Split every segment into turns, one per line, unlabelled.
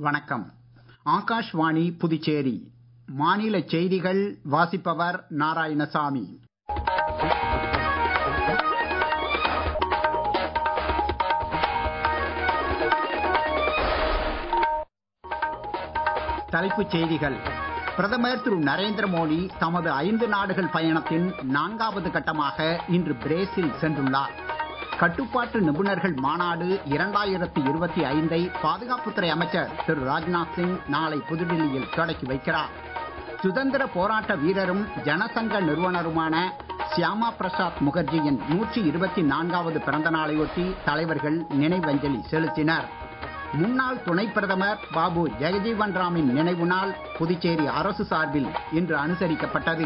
வணக்கம் ஆகாஷ்வாணி புதுச்சேரி மாநில செய்திகள் வாசிப்பவர் நாராயணசாமி தலைப்புச் செய்திகள் பிரதமர் திரு நரேந்திர மோடி தமது ஐந்து நாடுகள் பயணத்தின் நான்காவது கட்டமாக இன்று பிரேசில் சென்றுள்ளார் கட்டுப்பாட்டு நிபுணர்கள் மாநாடு இரண்டாயிரத்தி இருபத்தி ஐந்தை பாதுகாப்புத்துறை அமைச்சர் திரு ராஜ்நாத் சிங் நாளை புதுடில்லியில் தொடக்கி வைக்கிறார் சுதந்திர போராட்ட வீரரும் ஜனசங்க நிறுவனருமான சியாமா பிரசாத் முகர்ஜியின் நூற்றி இருபத்தி நான்காவது பிறந்த நாளையொட்டி தலைவர்கள் நினைவஞ்சலி செலுத்தினர் முன்னாள் துணை பிரதமர் பாபு ஜெகஜீவன் ராமின் நினைவு நாள் புதுச்சேரி அரசு சார்பில் இன்று அனுசரிக்கப்பட்டது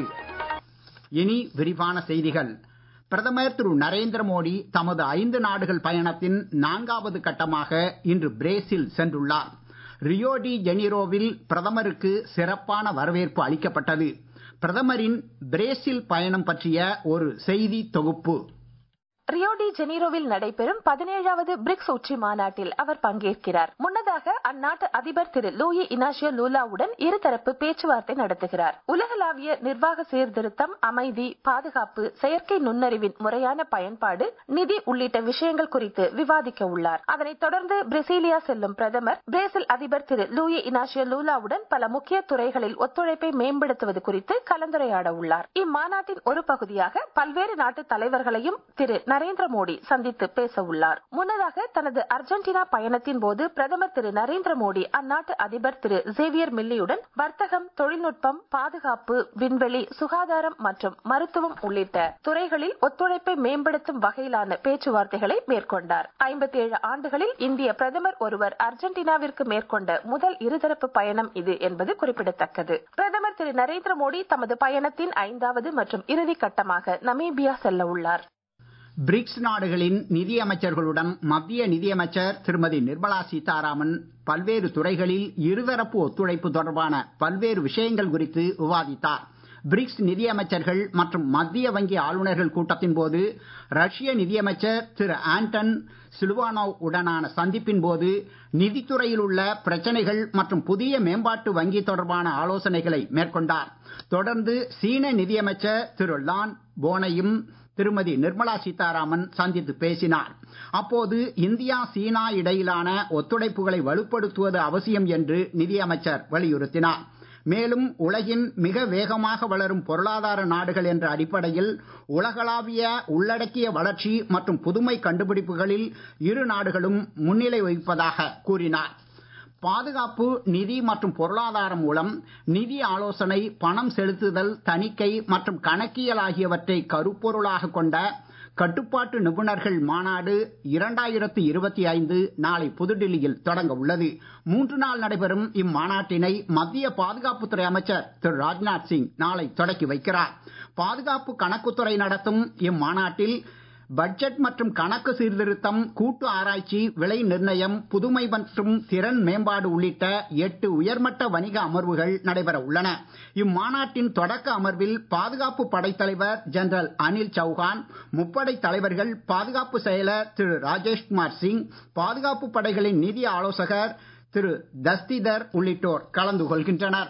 இனி விரிவான செய்திகள் பிரதமர் திரு நரேந்திர மோடி தமது ஐந்து நாடுகள் பயணத்தின் நான்காவது கட்டமாக இன்று பிரேசில் சென்றுள்ளார் ரியோ டி ஜெனிரோவில் பிரதமருக்கு சிறப்பான வரவேற்பு அளிக்கப்பட்டது பிரதமரின் பிரேசில் பயணம் பற்றிய ஒரு செய்தி தொகுப்பு
ரியோ டி ஜெனீரோவில் நடைபெறும் பதினேழாவது பிரிக்ஸ் உச்சி மாநாட்டில் அவர் பங்கேற்கிறார் முன்னதாக அந்நாட்டு அதிபர் திரு லூயி இனாஷியோ லூலாவுடன் இருதரப்பு பேச்சுவார்த்தை நடத்துகிறார் உலகளாவிய நிர்வாக சீர்திருத்தம் அமைதி பாதுகாப்பு செயற்கை நுண்ணறிவின் முறையான பயன்பாடு நிதி உள்ளிட்ட விஷயங்கள் குறித்து விவாதிக்க உள்ளார் அதனைத் தொடர்ந்து பிரேசிலியா செல்லும் பிரதமர் பிரேசில் அதிபர் திரு லூயி இனாஷியோ லூலாவுடன் பல முக்கிய துறைகளில் ஒத்துழைப்பை மேம்படுத்துவது குறித்து கலந்துரையாட உள்ளார் இம்மாநாட்டின் ஒரு பகுதியாக பல்வேறு நாட்டு தலைவர்களையும் திரு நரேந்திர மோடி சந்தித்து பேச உள்ளார் முன்னதாக தனது அர்ஜென்டினா பயணத்தின் போது பிரதமர் திரு நரேந்திர மோடி அந்நாட்டு அதிபர் திரு ஜேவியர் மில்லியுடன் வர்த்தகம் தொழில்நுட்பம் பாதுகாப்பு விண்வெளி சுகாதாரம் மற்றும் மருத்துவம் உள்ளிட்ட துறைகளில் ஒத்துழைப்பை மேம்படுத்தும் வகையிலான பேச்சுவார்த்தைகளை மேற்கொண்டார் ஐம்பத்தி ஏழு ஆண்டுகளில் இந்திய பிரதமர் ஒருவர் அர்ஜென்டினாவிற்கு மேற்கொண்ட முதல் இருதரப்பு பயணம் இது என்பது குறிப்பிடத்தக்கது பிரதமர் திரு நரேந்திர மோடி தமது பயணத்தின் ஐந்தாவது மற்றும் இறுதி கட்டமாக நமீபியா செல்ல உள்ளார்
பிரிக்ஸ் நாடுகளின் நிதியமைச்சர்களுடன் மத்திய நிதியமைச்சர் திருமதி நிர்மலா சீதாராமன் பல்வேறு துறைகளில் இருதரப்பு ஒத்துழைப்பு தொடர்பான பல்வேறு விஷயங்கள் குறித்து விவாதித்தார் பிரிக்ஸ் நிதியமைச்சர்கள் மற்றும் மத்திய வங்கி ஆளுநர்கள் கூட்டத்தின் போது ரஷ்ய நிதியமைச்சர் திரு ஆண்டன் சிலுவானோவ் உடனான சந்திப்பின் போது நிதித்துறையில் உள்ள பிரச்சனைகள் மற்றும் புதிய மேம்பாட்டு வங்கி தொடர்பான ஆலோசனைகளை மேற்கொண்டார் தொடர்ந்து சீன நிதியமைச்சர் திரு லான் போனையும் திருமதி நிர்மலா சீதாராமன் சந்தித்து பேசினார் அப்போது இந்தியா சீனா இடையிலான ஒத்துழைப்புகளை வலுப்படுத்துவது அவசியம் என்று நிதியமைச்சர் வலியுறுத்தினார் மேலும் உலகின் மிக வேகமாக வளரும் பொருளாதார நாடுகள் என்ற அடிப்படையில் உலகளாவிய உள்ளடக்கிய வளர்ச்சி மற்றும் புதுமை கண்டுபிடிப்புகளில் இரு நாடுகளும் முன்னிலை வகிப்பதாக கூறினார் பாதுகாப்பு நிதி மற்றும் பொருளாதாரம் மூலம் நிதி ஆலோசனை பணம் செலுத்துதல் தணிக்கை மற்றும் கணக்கியல் ஆகியவற்றை கருப்பொருளாக கொண்ட கட்டுப்பாட்டு நிபுணர்கள் மாநாடு இரண்டாயிரத்தி இருபத்தி ஐந்து நாளை புதுடில்லியில் தொடங்க உள்ளது மூன்று நாள் நடைபெறும் இம்மாநாட்டினை மத்திய பாதுகாப்புத்துறை அமைச்சர் திரு ராஜ்நாத் சிங் நாளை தொடக்கி வைக்கிறார் பாதுகாப்பு கணக்குத்துறை நடத்தும் இம்மாநாட்டில் பட்ஜெட் மற்றும் கணக்கு சீர்திருத்தம் கூட்டு ஆராய்ச்சி விலை நிர்ணயம் புதுமை மற்றும் திறன் மேம்பாடு உள்ளிட்ட எட்டு உயர்மட்ட வணிக அமர்வுகள் நடைபெற உள்ளன இம்மாநாட்டின் தொடக்க அமர்வில் பாதுகாப்பு படைத்தலைவர் ஜெனரல் அனில் சௌஹான் முப்படை தலைவர்கள் பாதுகாப்பு செயலர் திரு ராஜேஷ்குமார் சிங் பாதுகாப்பு படைகளின் நிதி ஆலோசகர் திரு தஸ்திதர் உள்ளிட்டோர் கலந்து கொள்கின்றனர்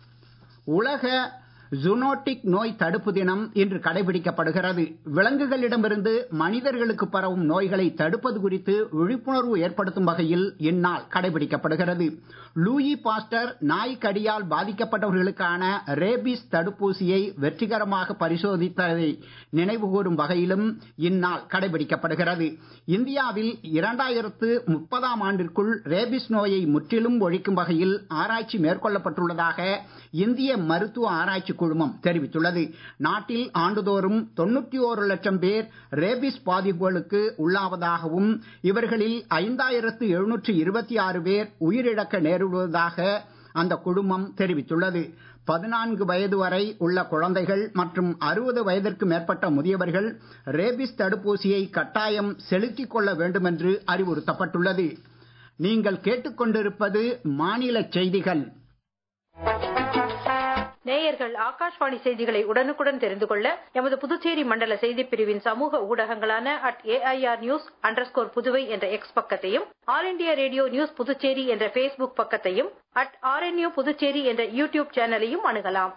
உலக ஜூனோட்டிக் நோய் தடுப்பு தினம் இன்று கடைபிடிக்கப்படுகிறது விலங்குகளிடமிருந்து மனிதர்களுக்கு பரவும் நோய்களை தடுப்பது குறித்து விழிப்புணர்வு ஏற்படுத்தும் வகையில் இந்நாள் கடைபிடிக்கப்படுகிறது லூயி பாஸ்டர் நாய் கடியால் பாதிக்கப்பட்டவர்களுக்கான ரேபிஸ் தடுப்பூசியை வெற்றிகரமாக பரிசோதித்ததை நினைவுகூரும் வகையிலும் இந்நாள் கடைபிடிக்கப்படுகிறது இந்தியாவில் இரண்டாயிரத்து முப்பதாம் ஆண்டிற்குள் ரேபிஸ் நோயை முற்றிலும் ஒழிக்கும் வகையில் ஆராய்ச்சி மேற்கொள்ளப்பட்டுள்ளதாக இந்திய மருத்துவ ஆராய்ச்சி குழுமம் தெரிவித்துள்ளது நாட்டில் ஆண்டுதோறும் தொண்ணூத்தி ஓரு லட்சம் பேர் ரேபிஸ் பாதிப்புகளுக்கு உள்ளாவதாகவும் இவர்களில் ஐந்தாயிரத்து எழுநூற்று இருபத்தி ஆறு பேர் உயிரிழக்க நேரிடுவதாக அந்த குழுமம் தெரிவித்துள்ளது பதினான்கு வயது வரை உள்ள குழந்தைகள் மற்றும் அறுபது வயதிற்கு மேற்பட்ட முதியவர்கள் ரேபிஸ் தடுப்பூசியை கட்டாயம் செலுத்திக் கொள்ள வேண்டும் என்று அறிவுறுத்தப்பட்டுள்ளது நீங்கள் கேட்டுக்கொண்டிருப்பது மாநில செய்திகள்
நேயர்கள் ஆகாஷ்வாணி செய்திகளை உடனுக்குடன் தெரிந்து கொள்ள எமது புதுச்சேரி மண்டல செய்திப் பிரிவின் சமூக ஊடகங்களான at AIR news underscore Puduvai என்ற எக்ஸ் பக்கத்தையும் All India Radio news Puducherry என்ற பேஸ்புக் பக்கத்தையும் அட் ஆர்என்யூ புதுச்சேரி என்ற யூடியூப் சேனலையும் அணுகலாம்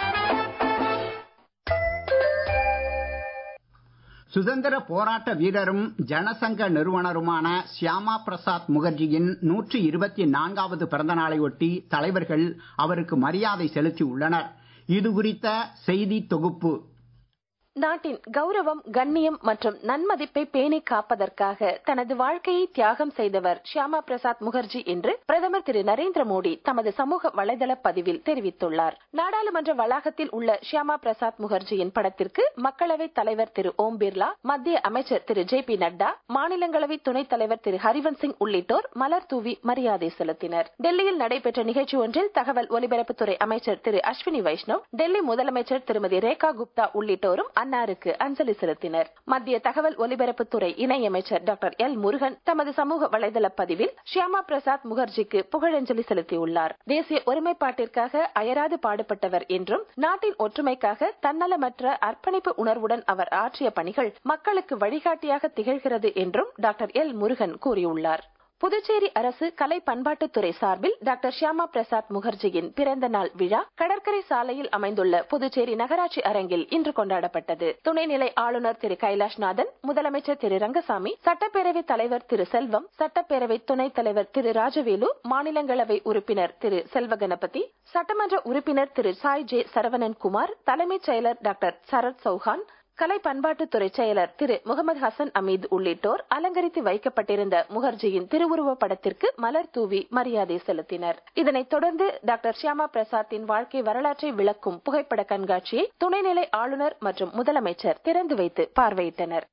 சுதந்திர போராட்ட வீரரும் ஜனசங்க நிறுவனருமான சியாமா பிரசாத் முகர்ஜியின் நூற்றி இருபத்தி நான்காவது பிறந்த நாளையொட்டி தலைவர்கள் அவருக்கு மரியாதை செலுத்தி உள்ளனர் இது குறித்த செய்தி தொகுப்பு
நாட்டின் கௌரவம் கண்ணியம் மற்றும் நன்மதிப்பை பேணி காப்பதற்காக தனது வாழ்க்கையை தியாகம் செய்தவர் ஷியாமா பிரசாத் முகர்ஜி என்று பிரதமர் திரு நரேந்திர மோடி தமது சமூக வலைதள பதிவில் தெரிவித்துள்ளார் நாடாளுமன்ற வளாகத்தில் உள்ள ஷியாமா பிரசாத் முகர்ஜியின் படத்திற்கு மக்களவை தலைவர் திரு ஓம் பிர்லா மத்திய அமைச்சர் திரு ஜே பி நட்டா மாநிலங்களவை துணைத் தலைவர் திரு ஹரிவன்ஸ் சிங் உள்ளிட்டோர் மலர் தூவி மரியாதை செலுத்தினர் டெல்லியில் நடைபெற்ற நிகழ்ச்சி ஒன்றில் தகவல் ஒலிபரப்புத்துறை அமைச்சர் திரு அஸ்வினி வைஷ்ணவ் டெல்லி முதலமைச்சர் திருமதி ரேகா குப்தா உள்ளிட்டோரும் அன்னாருக்கு அஞ்சலி செலுத்தினர் மத்திய தகவல் ஒலிபரப்புத்துறை இணையமைச்சர் டாக்டர் எல் முருகன் தமது சமூக வலைதள பதிவில் ஷியாமா பிரசாத் முகர்ஜிக்கு புகழஞ்சலி செலுத்தியுள்ளார் தேசிய ஒருமைப்பாட்டிற்காக அயராது பாடுபட்டவர் என்றும் நாட்டின் ஒற்றுமைக்காக தன்னலமற்ற அர்ப்பணிப்பு உணர்வுடன் அவர் ஆற்றிய பணிகள் மக்களுக்கு வழிகாட்டியாக திகழ்கிறது என்றும் டாக்டர் எல் முருகன் கூறியுள்ளார் புதுச்சேரி அரசு கலை பண்பாட்டுத்துறை சார்பில் டாக்டர் ஷியாமா பிரசாத் முகர்ஜியின் பிறந்த நாள் விழா கடற்கரை சாலையில் அமைந்துள்ள புதுச்சேரி நகராட்சி அரங்கில் இன்று கொண்டாடப்பட்டது துணைநிலை ஆளுநர் திரு கைலாஷ்நாதன் முதலமைச்சர் திரு ரங்கசாமி சட்டப்பேரவைத் தலைவர் திரு செல்வம் சட்டப்பேரவை துணைத் தலைவர் திரு ராஜவேலு மாநிலங்களவை உறுப்பினர் திரு செல்வ கணபதி சட்டமன்ற உறுப்பினர் திரு சாய் ஜே சரவணன் குமார் தலைமைச் செயலர் டாக்டர் சரத் சௌஹான் கலை பண்பாட்டுத்துறை செயலர் திரு முகமது ஹசன் அமீத் உள்ளிட்டோர் அலங்கரித்து வைக்கப்பட்டிருந்த முகர்ஜியின் திருவுருவ படத்திற்கு மலர் தூவி மரியாதை செலுத்தினர் இதனைத் தொடர்ந்து டாக்டர் ஷியாமா பிரசாத்தின் வாழ்க்கை வரலாற்றை விளக்கும் புகைப்பட கண்காட்சியை துணைநிலை ஆளுநர் மற்றும் முதலமைச்சர் திறந்து வைத்து பார்வையிட்டனர்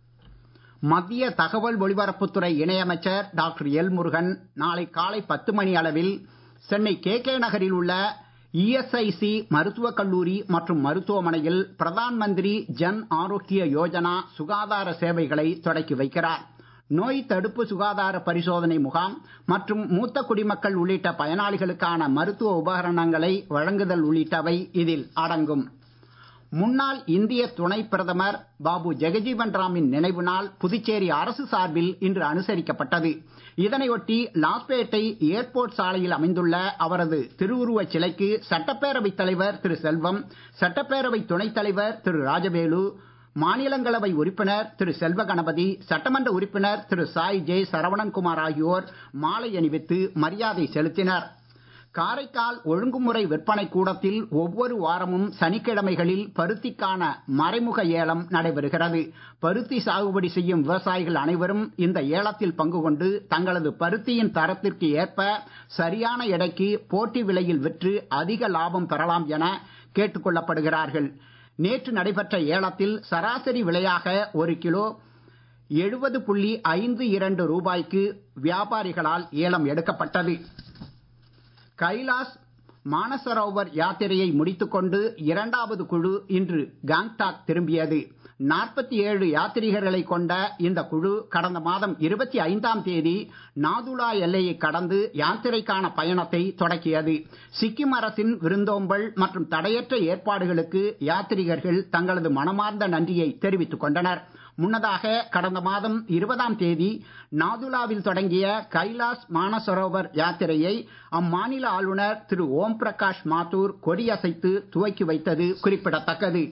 மத்திய தகவல் ஒலிபரப்புத்துறை இணையமைச்சர் டாக்டர் எல் முருகன் நாளை காலை பத்து மணி அளவில் சென்னை கே கே நகரில் உள்ள இஎஸ்ஐசி மருத்துவக் கல்லூரி மற்றும் மருத்துவமனையில் பிரதான் மந்திரி ஜன் ஆரோக்கிய யோஜனா சுகாதார சேவைகளை தொடக்கி வைக்கிறார் நோய் தடுப்பு சுகாதார பரிசோதனை முகாம் மற்றும் மூத்த குடிமக்கள் உள்ளிட்ட பயனாளிகளுக்கான மருத்துவ உபகரணங்களை வழங்குதல் உள்ளிட்டவை இதில் அடங்கும் முன்னாள் இந்திய துணை பிரதமர் பாபு ஜெகஜீவன் ராமின் நினைவு நாள் புதுச்சேரி அரசு சார்பில் இன்று அனுசரிக்கப்பட்டது இதனையொட்டி லாஸ்பேட்டை ஏர்போர்ட் சாலையில் அமைந்துள்ள அவரது திருவுருவச் சிலைக்கு சட்டப்பேரவைத் தலைவர் திரு செல்வம் சட்டப்பேரவை துணைத் தலைவர் திரு ராஜவேலு மாநிலங்களவை உறுப்பினர் திரு செல்வ கணபதி சட்டமன்ற உறுப்பினர் திரு சாய் ஜே சரவணன்குமார் ஆகியோர் மாலை அணிவித்து மரியாதை செலுத்தினர் காரைக்கால் ஒழுங்குமுறை விற்பனை கூடத்தில் ஒவ்வொரு வாரமும் சனிக்கிழமைகளில் பருத்திக்கான மறைமுக ஏலம் நடைபெறுகிறது பருத்தி சாகுபடி செய்யும் விவசாயிகள் அனைவரும் இந்த ஏலத்தில் பங்கு கொண்டு தங்களது பருத்தியின் தரத்திற்கு ஏற்ப சரியான எடைக்கு போட்டி விலையில் விற்று அதிக லாபம் பெறலாம் என கேட்டுக் கொள்ளப்படுகிறார்கள் நேற்று நடைபெற்ற ஏலத்தில் சராசரி விலையாக ஒரு கிலோ எழுபது புள்ளி ஐந்து இரண்டு ரூபாய்க்கு வியாபாரிகளால் ஏலம் எடுக்கப்பட்டது கைலாஸ் மானசரோவர் யாத்திரையை முடித்துக்கொண்டு இரண்டாவது குழு இன்று காங்டாக் திரும்பியது நாற்பத்தி ஏழு யாத்ரீகர்களை கொண்ட இந்த குழு கடந்த மாதம் இருபத்தி ஐந்தாம் தேதி நாதுலா எல்லையை கடந்து யாத்திரைக்கான பயணத்தை தொடக்கியது சிக்கிம் அரசின் விருந்தோம்பல் மற்றும் தடையற்ற ஏற்பாடுகளுக்கு யாத்ரீகர்கள் தங்களது மனமார்ந்த நன்றியை தெரிவித்துக் கொண்டனர் முன்னதாக கடந்த மாதம் இருபதாம் தேதி நாதுலாவில் தொடங்கிய கைலாஸ் மானசரோவர் யாத்திரையை அம்மாநில ஆளுநர் திரு ஓம் பிரகாஷ் மாத்தூர் கொடியசைத்து துவக்கி வைத்தது குறிப்பிடத்தக்கது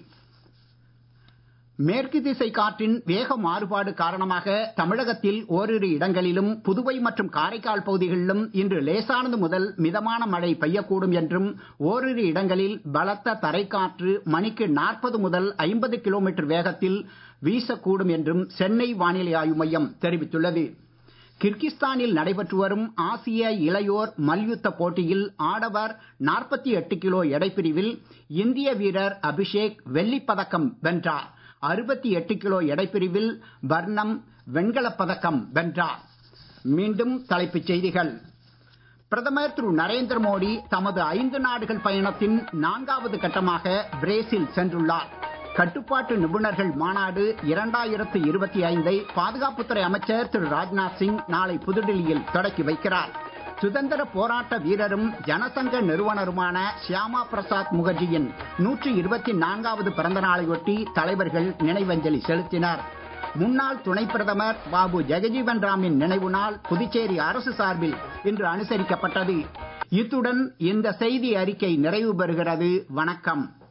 மேற்கு திசை காற்றின் வேக மாறுபாடு காரணமாக தமிழகத்தில் ஓரிரு இடங்களிலும் புதுவை மற்றும் காரைக்கால் பகுதிகளிலும் இன்று லேசானது முதல் மிதமான மழை பெய்யக்கூடும் என்றும் ஓரிரு இடங்களில் பலத்த தரைக்காற்று மணிக்கு நாற்பது முதல் ஐம்பது கிலோமீட்டர் வேகத்தில் வீசக்கூடும் என்றும் சென்னை வானிலை ஆய்வு மையம் தெரிவித்துள்ளது கிர்கிஸ்தானில் நடைபெற்று வரும் ஆசிய இளையோர் மல்யுத்த போட்டியில் ஆடவர் 48 கிலோ எடைப்பிரிவில் இந்திய வீரர் அபிஷேக் வெள்ளிப் பதக்கம் வென்றார் 68 கிலோ எடைப்பிரிவில் வர்ணம் வெண்கலப் பதக்கம் வென்றார் மீண்டும் தலைப்புச் செய்திகள் பிரதமர் திரு நரேந்திர மோடி தமது ஐந்து நாடுகள் பயணத்தின் நான்காவது கட்டமாக பிரேசில் சென்றுள்ளார் கட்டுப்பாட்டு நிபுணர்கள் மாநாடு இரண்டாயிரத்து இருபத்தி ஐந்தை பாதுகாப்புத்துறை அமைச்சர் திரு ராஜ்நாத் சிங் நாளை புதுடெல்லியில் தொடக்கி வைக்கிறார் சுதந்திர போராட்ட வீரரும் ஜனசங்க நிறுவனருமான சியாமா பிரசாத் முகர்ஜியின் நூற்றி இருபத்தி நான்காவது பிறந்த நாளையொட்டி தலைவர்கள் நினைவஞ்சலி செலுத்தினர் முன்னாள் துணை பிரதமர் பாபு ஜெகஜீவன் ராமின் நினைவு நாள் புதுச்சேரி அரசு சார்பில் இன்று அனுசரிக்கப்பட்டது இத்துடன் இந்த செய்தி அறிக்கை நிறைவு பெறுகிறது வணக்கம்